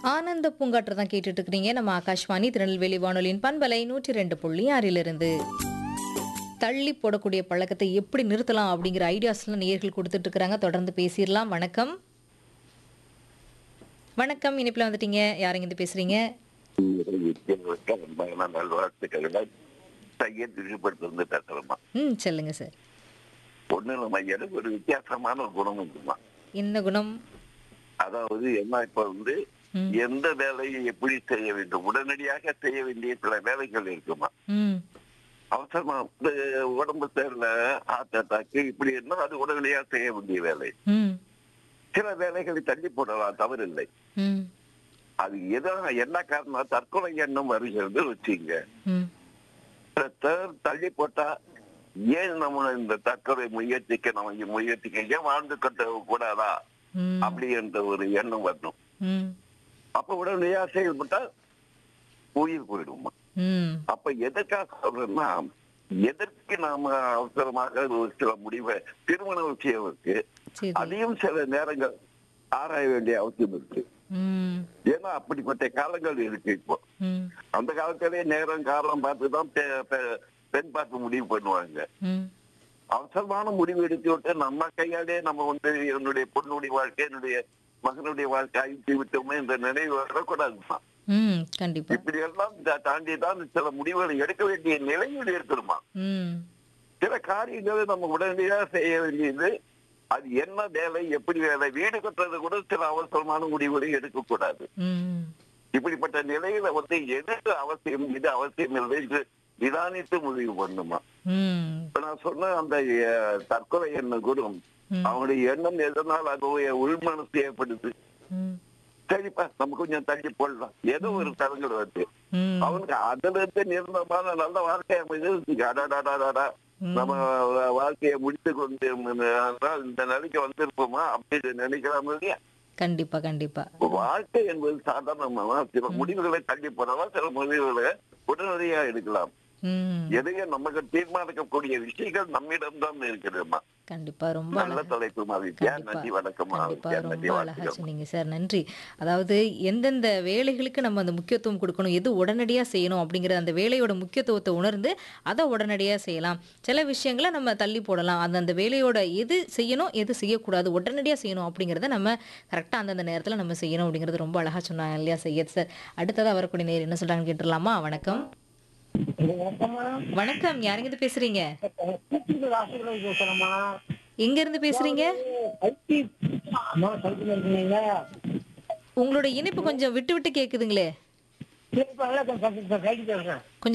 ஆனந்த பூங்காற்று தான் கேட்டுட்டு இருக்கிறீங்க நம்ம ஆகாஷ்வாணி திருநெல்வேலி வானொலியின் பண்பலை நூற்றி ரெண்டு புள்ளி ஆறிலிருந்து தள்ளி போடக்கூடிய பழக்கத்தை எப்படி நிறுத்தலாம் அப்படிங்கிற ஐடியாஸ்லாம் நேயர்கள் கொடுத்துட்டு இருக்கிறாங்க தொடர்ந்து பேசிடலாம் வணக்கம் வணக்கம் இனிப்பில் வந்துட்டீங்க யாருங்க இருந்து பேசுறீங்க நல்வாழ்த்துக்களுடன் சையத் விழுப்புரத்திலிருந்து பேசுறோமா ம் சொல்லுங்க சார் ஒண்ணு நம்ம எனக்கு ஒரு வித்தியாசமான ஒரு குணம் இருக்குமா என்ன குணம் அதாவது என்ன இப்ப வந்து ம். எந்த வேலையை எப்படி செய்ய வேண்டும் உடனடியாக செய்ய வேண்டிய சில வேலைகள் இருக்குமா ம் அவசரமா வந்து உடம்பு சரியில்ல ஹார்ட் அட்டாக் இப்படி இருந்தா அது உடனடியாக செய்ய வேண்டிய வேலை ம் சில வேலைகளை தள்ளி போடலாம் தவறில்லை ம் அது எதோ என்ன காரணம் தற்கொலை எண்ணம் வருகிறது வச்சுங்க ம் த- தள்ளி போட்டா ஏன் நம்ம இந்த தற்கொலை முயற்சிக்க நம்ம இங்க முயற்சிக்க ஏன் வாழ்ந்து கட்ட கூடாதா ம் அப்படின்ற ஒரு எண்ணம் வரணும் ம் அப்ப உடனடியா செயல்பட்டா உயிர் போயிடுமா ம் அப்ப எதற்காக சொல்றேன்னா எதற்கு நாம அவசரமாக ஒரு சில முடிவை திருமண விஷயம் இருக்கு சரி அதையும் சில நேரங்கள் ஆராய வேண்டிய அவசியம் இருக்கு ம் ஏன்னா அப்படிப்பட்ட காலங்கள் இருக்கு இப்போ ம் அந்த காலத்திலேயே நேரம் காலம் பார்த்து தான் பெ- பெ- பெண் பார்த்து முடிவு பண்ணுவாங்க ம் அவசரமான முடிவு எடுத்து விட்டு நம்ம கையாலே நம்ம வந்து என்னுடைய பொண்ணுடைய வாழ்க்கை என்னுடைய மகனுடைய வாழ்க்கை அழித்து விட்டோமே இந்த நினைவு வரக்கூடாதுமா ம் கண்டிப்பா இப்படி எல்லாம் தா- தாண்டி தான் சில முடிவுகளை எடுக்க வேண்டிய நிலையில் இருக்கணுமா ம் சில காரியங்களை நம்ம உடனடியாக செய்ய வேண்டியது அது என்ன வேலை எப்படி வேலை வீடு கட்டுறது கூட சில அவசரமான முடிவுகளை எடுக்கக்கூடாது ம் இப்படிப்பட்ட நிலையில வந்து எது அவசியம் இது அவசியம் இல்லை என்று நிதானித்து முடிவு பண்ணுமா ம் இப்ப நான் சொன்ன அந்த அஹ், தற்கொலை எண்ணம் கூட ம். அவனுடைய எண்ணம் எதனால் அது உள்மனசு ஏற்படுது ம் சரிப்பா நம்ம கொஞ்சம் தள்ளி போடலாம் ஏதோ ஒரு தரங்கள் வருது ம் அவனுக்கு அதுல இருந்து நிர்ணயமான நல்ல வாழ்க்கை அமைது அடாடாடாடா நம்ம வா- வாழ்க்கையை முடித்து கொண்டு ஆனால் இந்த நிலைக்கு வந்திருப்போமா அப்படின்னு நினைக்கலாம் இல்லையா கண்டிப்பா கண்டிப்பா வாழ்க்கை என்பது சாதாரணமா சில முடிவுகளை தள்ளி போடலாம் சில முடிவுகளை உடனடியா எடுக்கலாம் ம் எதையும் நமக்கு தீர்மானிக்கக்கூடிய விஷயங்கள் நம்மிடம் தான் இருக்கிறதுமா கண்டிப்பா ரொம்ப நல்ல அழகா தலைப்பு மாவித்யா கண்டிப்பா நன்றி வணக்கம் கண்டிப்பா மாவித்யா நன்றி ரொம்ப அழகா வாழ்த்துக்கள் சொன்னீங்க சார் நன்றி அதாவது எந்தெந்த வேலைகளுக்கு நம்ம அந்த முக்கியத்துவம் கொடுக்கணும் எது உடனடியா செய்யணும் அப்படிங்கிற அந்த வேலையோட முக்கியத்துவத்தை உணர்ந்து அதை உடனடியா செய்யலாம் சில விஷயங்களை நம்ம தள்ளி போடலாம் அந்த அந்த வேலையோட எது செய்யணும் எது செய்யக்கூடாது உடனடியா செய்யணும் அப்படிங்கிறத நம்ம கரெக்டாக அந்தந்த நேரத்துல நம்ம செய்யணும் அப்படிங்கிறது ரொம்ப அழகா சொன்னாங்க இல்லையா சையத் சார் அடுத்ததா வரக்கூடிய நேர் என்ன சொல்றாங்கன்னு கேட்டுடலாமா வணக்கம் வணக்கம் யாருங்க இருந்து பேசுறீங்க பேசுறேம்மா எங்க இருந்து பேசுறீங்க ஐடி அம்மா சைக்கிள் இருக்கீங்க உங்களோட இணைப்பு கொஞ்சம் விட்டு விட்டு கேக்குதுங்களே சரி இப்போ கைட்டு பேசுறேன் கொஞ்சம்